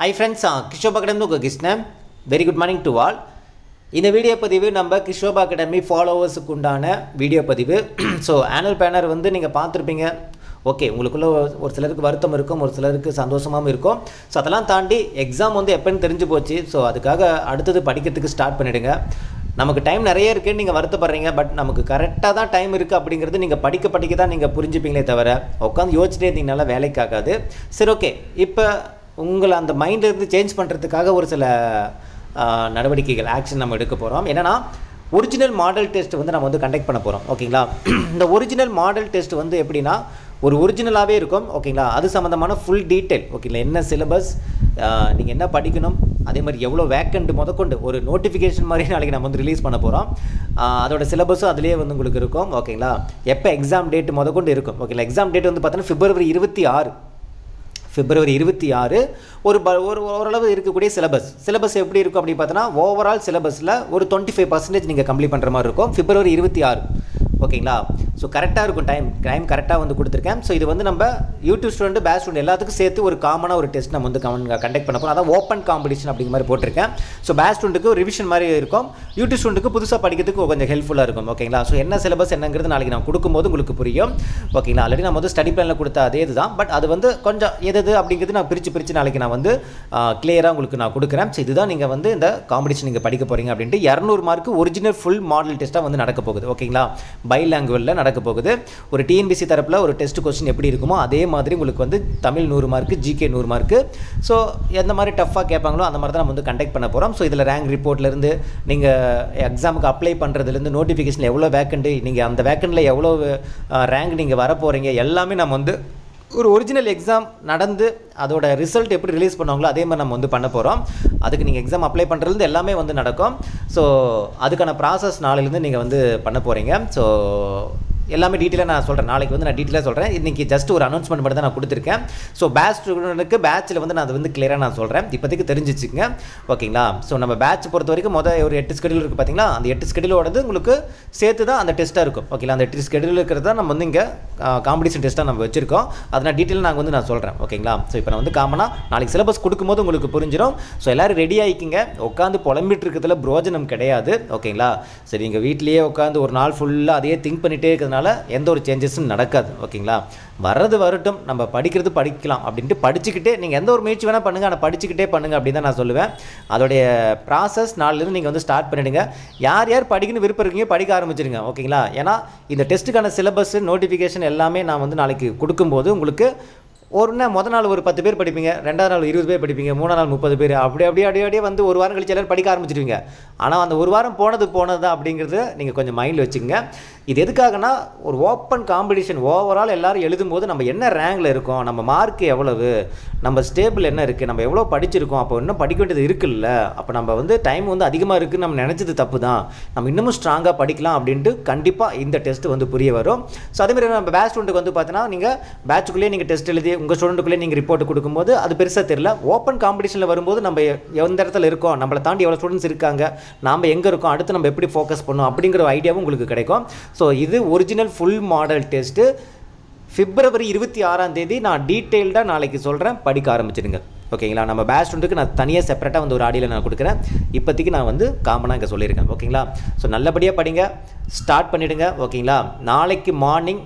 ஐ friends கிஷோப் academy உங்கள் Krishnan very good morning to all இந்த வீடியோ பதிவு நம்ம கிஷோப் அகாடமி ஃபாலோவர்ஸுக்கு உண்டான வீடியோ பதிவு ஸோ ஆனுவல் பேனர் வந்து நீங்கள் பார்த்துருப்பீங்க ஓகே உங்களுக்குள்ள ஒரு சிலருக்கு வருத்தம் இருக்கும் ஒரு சிலருக்கு சந்தோஷமாகவும் இருக்கும் ஸோ அதெல்லாம் தாண்டி எக்ஸாம் வந்து எப்போன்னு தெரிஞ்சு போச்சு ஸோ அதுக்காக அடுத்தது படிக்கிறதுக்கு ஸ்டார்ட் பண்ணிவிடுங்க நமக்கு டைம் நிறைய இருக்குன்னு நீங்கள் வருத்தப்படுறீங்க பட் நமக்கு கரெக்டாக தான் டைம் இருக்குது அப்படிங்கிறது நீங்கள் படிக்க படிக்க தான் நீங்கள் புரிஞ்சுப்பீங்களே தவிர உட்காந்து யோசிச்சிட்டே இருந்தீங்கனால வேலைக்கு ஆகாது சரி ஓகே இப்போ உங்களை அந்த மைண்ட்லேருந்து சேஞ்ச் பண்ணுறதுக்காக ஒரு சில ஆஹ், நடவடிக்கைகள் ஆக்ஷன் நம்ம எடுக்க போகிறோம் என்னென்னா ஒரிஜினல் மாடல் டெஸ்ட் வந்து நம்ம வந்து கண்டக்ட் பண்ண போகிறோம் ஓகேங்களா இந்த ஒரிஜினல் மாடல் டெஸ்ட் வந்து எப்படின்னா ஒரு ஒரிஜினலாகவே இருக்கும் ஓகேங்களா அது சம்மந்தமான ஃபுல் டீட்டெயில் ஓகேங்களா என்ன சிலபஸ் நீங்கள் என்ன படிக்கணும் அதே மாதிரி எவ்வளோ வேக்கண்ட் முதற்கொண்டு ஒரு நோட்டிஃபிகேஷன் மாதிரி நாளைக்கு நம்ம வந்து ரிலீஸ் பண்ண போகிறோம் அதோட சிலபஸும் அதிலே வந்து உங்களுக்கு இருக்கும் ஓகேங்களா எப்போ எக்ஸாம் டேட் முதற்கொண்டு இருக்கும் ஓகேங்களா எக்ஸாம் டேட் வந்து பார்த்தீங்கன்னா பிப்ரவரி இருபத்தி ஆறு பிப்ரவரி இருபத்தி ஆறு ஒரு ப ஒரு ஓரளவு இருக்கக்கூடிய சிலபஸ் சிலபஸ் எப்படி இருக்கும் அப்படின்னு பார்த்தோன்னா ஓவரால் சிலபஸில் ஒரு டுவெண்ட்டி ஃபைவ் பர்சன்டேஜ் நீங்கள் கம்ப்ளீட் பண்ணுற மாதிரி இருக்கும் பிப்ரவரி இருபத்தி ஆறு ஓகேங்களா ஸோ கரெக்டாக இருக்கும் டைம் டைம் கரெக்டாக வந்து கொடுத்துருக்கேன் ஸோ இது வந்து நம்ம யூடியூப் ஸ்டூடெண்ட் பேட்ச் ஸ்டூடெண்ட் எல்லாத்துக்கும் சேர்த்து ஒரு காமனாக ஒரு டெஸ்ட் நம்ம வந்து கண்டக்ட் பண்ண போகிறோம் அதான் ஓப்பன் காம்படிஷன் அப்படிங்கிற மாதிரி போட்டிருக்கேன் ஸோ பேட்ச் ஸ்டூடெண்ட்டுக்கு ஒரு ரிவிஷன் மாதிரி இருக்கும் யூடியூப் ஸ்டூடெண்ட்டுக்கு புதுசாக படிக்கிறதுக்கு கொஞ்சம் ஹெல்ப்ஃபுல்லாக இருக்கும் ஓகேங்களா ஸோ என்ன சிலபஸ் என்னங்கிறது நாளைக்கு நான் கொடுக்கும்போது உங்களுக்கு புரியும் ஓகேங்களா ஆல்ரெடி நான் வந்து ஸ்டடி பிளானில் கொடுத்த அதே இதுதான் பட் அது வந்து கொஞ்சம் எது எது அப்படிங்கிறது நான் பிரித்து பிரித்து நாளைக்கு நான் வந்து கிளியராக உங்களுக்கு நான் கொடுக்குறேன் ஸோ இதுதான் நீங்கள் வந்து இந்த காம்படிஷன் நீங்கள் படிக்க போகிறீங்க அப்படின்ட்டு இரநூறு மார்க்கு ஒரிஜினல் ஃபுல் மாடல் டெஸ்ட்டாக வந்து நடக்க போகுது ஓகேங்களா பை லாங்குவேஜில் நடக்க போகுது ஒரு டிஎன்பிசி தரப்பில் ஒரு டெஸ்ட் கொஸ்டின் எப்படி இருக்குமோ அதே மாதிரி உங்களுக்கு வந்து தமிழ் நூறு மார்க்கு ஜிகே நூறு மார்க்கு ஸோ எந்த மாதிரி டஃப்பாக கேட்பாங்களோ அந்த மாதிரி தான் நம்ம வந்து கண்டக்ட் பண்ண போகிறோம் ஸோ இதில் ரேங்க் ரிப்போர்ட்லேருந்து நீங்கள் எக்ஸாமுக்கு அப்ளை பண்ணுறதுலேருந்து நோட்டிஃபிகேஷன் எவ்வளோ வேக்கண்ட்டு நீங்கள் அந்த வேக்கண்ட்டில் எவ்வளோ ரேங்க் நீங்கள் வர போகிறீங்க எல்லாமே நம்ம வந்து ஒரு ஒரிஜினல் எக்ஸாம் நடந்து அதோட ரிசல்ட் எப்படி ரிலீஸ் பண்ணுவாங்களோ அதே மாதிரி நம்ம வந்து பண்ண போகிறோம் அதுக்கு நீங்கள் எக்ஸாம் அப்ளை பண்ணுறதுலேருந்து எல்லாமே வந்து நடக்கும் ஸோ அதுக்கான ப்ராசஸ் நாளையிலேருந்து நீங்கள் வந்து பண்ண போகிறீங்க ஸோ எல்லாமே டீட்டெயிலாக நான் சொல்கிறேன் நாளைக்கு வந்து நான் டீட்டெயிலாக சொல்கிறேன் இன்றைக்கி ஜஸ்ட் ஒரு அனௌன்ஸ்மெண்ட் மட்டும் தான் நான் கொடுத்துருக்கேன் ஸோ பேட்ச் ஸ்டூடெண்ட்டுக்கு பேட்சில் வந்து நான் அது வந்து கிளியராக நான் சொல்கிறேன் இப்போதைக்கு தெரிஞ்சிச்சுங்க ஓகேங்களா ஸோ நம்ம பேட்ச் பொறுத்த வரைக்கும் மொதல் ஒரு எட்டு ஸ்கெடியூல் இருக்குது பார்த்தீங்களா அந்த எட்டு ஸ்கெடியூலோடது உங்களுக்கு சேர்த்து தான் அந்த டெஸ்ட்டாக இருக்கும் ஓகேங்களா அந்த எட்டு ஸ்கெடியூல் இருக்கிறது தான் நம்ம வந்து இங்கே காம்படிஷன் டெஸ்ட்டாக நம்ம வச்சிருக்கோம் அதை நான் டீட்டெயில் நாங்கள் வந்து நான் சொல்கிறேன் ஓகேங்களா ஸோ இப்போ நான் வந்து காமனாக நாளைக்கு சிலபஸ் கொடுக்கும்போது உங்களுக்கு புரிஞ்சிடும் ஸோ எல்லோரும் ரெடி ஆகிக்கிங்க உட்காந்து புலம்பிட்டு இருக்கிறதுல பிரோஜனம் கிடையாது ஓகேங்களா சரி இங்கே வீட்லேயே உட்காந்து ஒரு நாள் ஃபுல்லாக அதையே திங்க் பண்ணிகிட்டே இருக்கிறதுனால எந்த ஒரு சேஞ்சஸும் நடக்காது ஓகேங்களா வர்றது வரட்டும் நம்ம படிக்கிறது படிக்கலாம் அப்படின்ட்டு படிச்சுக்கிட்டே நீங்கள் எந்த ஒரு முயற்சி வேணால் பண்ணுங்கள் ஆனால் படிச்சுக்கிட்டே பண்ணுங்கள் அப்படின்னு தான் நான் சொல்லுவேன் அதோடைய ப்ராசஸ் நாளிலிருந்து நீங்கள் வந்து ஸ்டார்ட் பண்ணிடுங்க யார் யார் படிக்கணும் விருப்பம் இருக்கீங்க படிக்க ஆரம்பிச்சிருங்க ஓகேங்களா ஏன்னா இந்த டெஸ்ட்டுக்கான சிலபஸ் நோட்டிஃபிகேஷன் எல்லாமே நான் வந்து நாளைக்கு கொடுக்கும்போது உங்களுக்கு ஒரு நாள் முத நாள் ஒரு பத்து பேர் படிப்பீங்க ரெண்டாவது நாள் இருபது பேர் படிப்பீங்க மூணாவது நாள் முப்பது பேர் அப்படி அப்படியே அப்படியே அப்படியே வந்து ஒரு வாரம் கழிச்சு எல்லாரும் படிக்க ஆரம்பிச்சிருவீங்க ஆனால் அந்த ஒரு வாரம் போனது போனது தான் அப்படிங்கிறது நீங்கள் கொஞ்சம் மைண்டில் வச்சுக்கோங்க இது எதுக்காகனா ஒரு ஓப்பன் காம்படிஷன் ஓவரால் எல்லாரும் எழுதும்போது நம்ம என்ன ரேங்கில் இருக்கோம் நம்ம மார்க் எவ்வளவு நம்ம ஸ்டேபிள் என்ன இருக்குது நம்ம எவ்வளோ படிச்சிருக்கோம் அப்போ இன்னும் படிக்க வேண்டியது இருக்குல்ல அப்போ நம்ம வந்து டைம் வந்து அதிகமாக இருக்குன்னு நம்ம நினச்சது தப்பு தான் நம்ம இன்னமும் ஸ்ட்ராங்காக படிக்கலாம் அப்படின்ட்டு கண்டிப்பாக இந்த டெஸ்ட் வந்து புரிய வரும் ஸோ அதேமாதிரி நம்ம பேட்ச் ஸ்டூடெண்ட்டுக்கு வந்து பார்த்தீங்கன்னா நீங்கள் பேட்சுக்குள்ளேயே நீங்கள் டெஸ்ட் எழுதி உங்கள் ஸ்டூடெண்ட்டுக்குள்ளே நீங்கள் ரிப்போர்ட் கொடுக்கும்போது அது பெருசாக தெரியல ஓப்பன் காம்படிஷனில் வரும்போது நம்ம எ- எந்த இடத்துல இருக்கோம் நம்மளை தாண்டி எவ்வளோ ஸ்டூடெண்ட்ஸ் இருக்காங்க நாம் எங்கே இருக்கோம் அடுத்து நம்ம எப்படி ஃபோக்கஸ் பண்ணோம் அப்படிங்கிற ஐடியாவும் உங்களுக்கு கிடைக்கும் ஸோ இது ஒரிஜினல் ஃபுல் மாடல் டெஸ்ட்டு பிப்ரவரி இருபத்தி ஆறாம் தேதி நான் டீட்டெயில்டாக நாளைக்கு சொல்கிறேன் படிக்க ஆரம்பிச்சிடுங்க ஓகேங்களா நம்ம பேட்ச் ஸ்டூடெண்ட்டுக்கு நான் தனியாக செப்பரேட்டாக வந்து ஒரு ஆடியோவில் நான் கொடுக்குறேன் இப்போதைக்கு நான் வந்து காமனாக இங்கே சொல்லியிருக்கேன் ஓகேங்களா ஸோ நல்லபடியாக படிங்க ஸ்டார்ட் பண்ணிவிடுங்க ஓகேங்களா நாளைக்கு மார்னிங்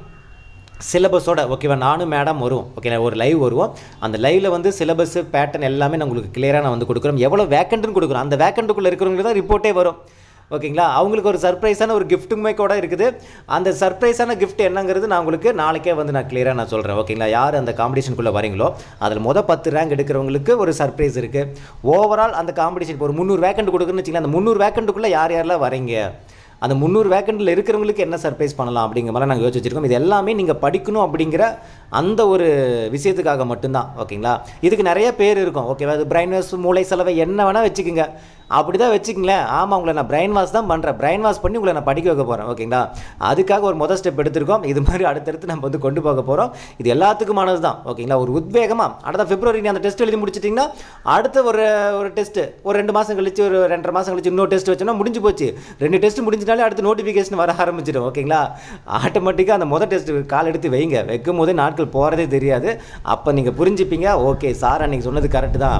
சிலபஸோட ஓகேவா நானும் மேடம் வருவோம் ஓகேங்களா ஒரு லைவ் வருவோம் அந்த லைவில் வந்து சிலபஸ் பேட்டர்ன் எல்லாமே நான் உங்களுக்கு கிளியராக நான் வந்து கொடுக்குறோம் எவ்வளோ வேக்கண்ட்னு கொடுக்குறோம் அந்த வேக்கண்ட்டுக்குள்ளே இருக்கிறவங்களுக்கு தான் ரிப்போர்ட்டே வரும் ஓகேங்களா அவங்களுக்கு ஒரு சர்ப்ரைஸான ஒரு கிஃப்ட்டுமே கூட இருக்குது அந்த சர்ப்ரைஸான gift என்னங்கிறது நான் உங்களுக்கு நாளைக்கே வந்து நான் கிளியராக நான் சொல்கிறேன் ஓகேங்களா யார் அந்த காம்படிஷனுக்குள்ளே வரீங்களோ அதில் மொதல் பத்து ரேங்க் எடுக்கிறவங்களுக்கு ஒரு சர்ப்ரைஸ் இருக்குது ஓவரால் அந்த காம்படிஷன் இப்போ ஒரு முந்நூறு வேக்கண்ட் கொடுக்குன்னு வச்சுக்கலாம் அந்த முந்நூறு வேக்கண்ட்டுக்குள்ளே யார் யாரெல்லாம் வரீங்க அந்த முந்நூறு வேக்கண்டில் இருக்கிறவங்களுக்கு என்ன சர்ப்ரைஸ் பண்ணலாம் அப்படிங்கிற மாதிரி நாங்கள் யோசிச்சு வச்சிருக்கோம் இது எல்லாமே நீங்கள் படிக்கணும் அப்படிங்கிற அந்த ஒரு விஷயத்துக்காக மட்டும்தான் ஓகேங்களா இதுக்கு நிறைய பேர் இருக்கும் ஓகேவா அது பிரைன் வாஷ் மூளை செலவை என்ன வேணால் வச்சுக்கோங்க அப்படி தான் வச்சுக்கங்களேன் ஆமாம் உங்களை நான் பிரைன் வாஷ் தான் பண்ணுறேன் பிரைன் வாஷ் பண்ணி உங்களை நான் படிக்க வைக்க போகிறேன் ஓகேங்களா அதுக்காக ஒரு முதல் ஸ்டெப் எடுத்திருக்கோம் இது மாதிரி அடுத்தடுத்து நம்ம வந்து கொண்டு போக போகிறோம் இது எல்லாத்துக்குமானது தான் ஓகேங்களா ஒரு உத்வேகமாக அடுத்த பிப்ரவரி நீ அந்த டெஸ்ட் எழுதி முடிச்சிட்டிங்கன்னா அடுத்த ஒரு ஒரு டெஸ்ட்டு ஒரு ரெண்டு மாதம் கழிச்சு ஒரு ரெண்டரை மாதம் கழிச்சு இன்னொரு டெஸ்ட் வச்சோம்னா முடிஞ்சு போச்சு ரெண்டு டெஸ்ட் முடிஞ்சிட்டாலே அடுத்து நோட்டிஃபிகேஷன் வர ஆரம்பிச்சிடும் ஓகேங்களா ஆட்டோமேட்டிக்காக அந்த முதல் டெஸ்ட் கால் எடுத்து வைங்க வைக்கும் போதே நாட்கள் போகிறதே தெரியாது அப்போ நீங்கள் புரிஞ்சுப்பீங்க ஓகே சார் அன்றைக்கி சொன்னது கரெக்டு தான்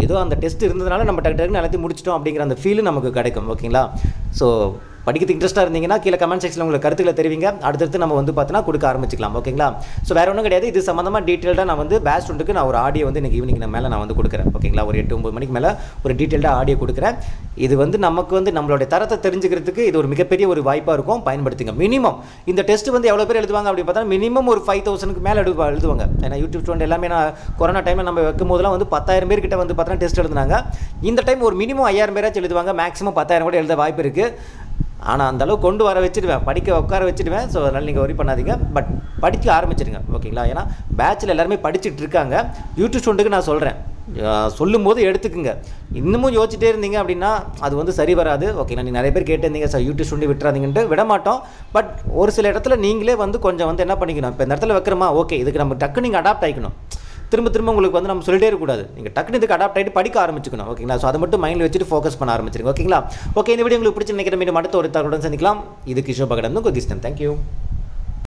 ஏதோ அந்த டெஸ்ட் இருந்ததுனால நம்ம டக்கு டக்குன்னு எல்லாத்தையும் முடிச்சிட்டோம் அப்படிங்கிற அந்த ஃபீல் நமக்கு கிடைக்கும் ஓகேங்களா ஸோ படிக்கிறதுக்கு இன்ட்ரெஸ்ட்டாக இருந்தீங்கன்னா கீழே கமெண்ட் செக்ஷனில் உங்களுக்கு கருத்துக்களை தெரிவிங்க அடுத்தடுத்து நம்ம வந்து பார்த்தீங்கன்னா கொடுக்க ஆரம்பிச்சிக்கலாம் ஓகேங்களா ஸோ வேறு ஒன்றும் கிடையாது இது சம்மந்தமாக டீட்டெயில்டாக நான் வந்து பேட்ச் ஸ்டூடெண்ட்டுக்கு நான் ஒரு ஆடியோ வந்து எனக்கு ஈவினிங் மேலே நான் வந்து கொடுக்குறேன் ஓகேங்களா ஒரு எட்டு ஒம்பது மணிக்கு மேலே ஒரு டீட்டெயில்டாக ஆடியோ கொடுக்குறேன் இது வந்து நமக்கு வந்து நம்மளுடைய தரத்தை தெரிஞ்சுக்கிறதுக்கு இது ஒரு மிகப்பெரிய ஒரு வாய்ப்பாக இருக்கும் பயன்படுத்துங்க மினிமம் இந்த டெஸ்ட் வந்து எவ்வளோ பேர் எழுதுவாங்க அப்படி பார்த்தா மினிமம் ஒரு ஃபைவ் தௌசண்ட்க்கு மேலே எழுதுவா எழுதுவாங்க ஏன்னா யூடியூப் ஸ்டூடெண்ட் எல்லாமே நான் கொரோனா டைமில் நம்ம வைக்கும் போதெல்லாம் வந்து பத்தாயிரம் பேர் கிட்ட வந்து பார்த்தீங்கன்னா டெஸ்ட் எழுதுனாங்க இந்த டைம் ஒரு மினிமம் ஐயாயிரம் பேராச்சும் எழுதுவாங்க மேக்ஸிமம் பத்தாயிரம் கூட எழுத வாய்ப்பு இருக்குது ஆனால் அந்த அளவு கொண்டு வர வச்சிடுவேன் படிக்க உட்கார வச்சிடுவேன் ஸோ அதனால் நீங்கள் ஒரி பண்ணாதீங்க பட் படிக்க ஆரம்பிச்சிடுங்க ஓகேங்களா ஏன்னா பேட்சில் எல்லாருமே படிச்சுட்டு இருக்காங்க யூடியூப் ஸ்டூடெண்ட்டுக்கு நான் சொல்கிறேன் சொல்லும் போது எடுத்துக்குங்க இன்னமும் யோசிச்சுட்டே இருந்தீங்க அப்படின்னா அது வந்து சரி வராது ஓகேங்களா நீங்கள் நிறைய பேர் கேட்டிருந்தீங்க சார் யூடியூப் ஸ்டூடெண்ட் விட்டுறாதீங்கன்ட்டு விட மாட்டோம் பட் ஒரு சில இடத்துல நீங்களே வந்து கொஞ்சம் வந்து என்ன பண்ணிக்கணும் இப்போ இந்த இடத்துல வைக்கிறோமா ஓகே இதுக்கு நம்ம டக்கு நீங்கள் அடாப்ட் ஆகிக்கணும் திரும்ப திரும்ப உங்களுக்கு வந்து நம்ம சொல்லிட்டே இருக்கக்கூடாது நீங்கள் டக்குனு இதுக்கு அடாப்ட் ஆகிட்டு படிக்க ஆரம்பிச்சுக்கணும் ஓகேங்களா ஸோ அதை மட்டும் மைண்டில் வச்சுட்டு ஃபோக்கஸ் பண்ண ஆரம்பிச்சிருங்க ஓகேங்களா ஓகே இந்த வீடியோ உங்களுக்கு பிடிச்சி நினைக்கிற மீண்டும் அடுத்த ஒரு தகவலுடன் சந்திக்கலாம் இது கிஷோபகடன் உங்கள் கிருஷ்ணன் தேங்க்யூ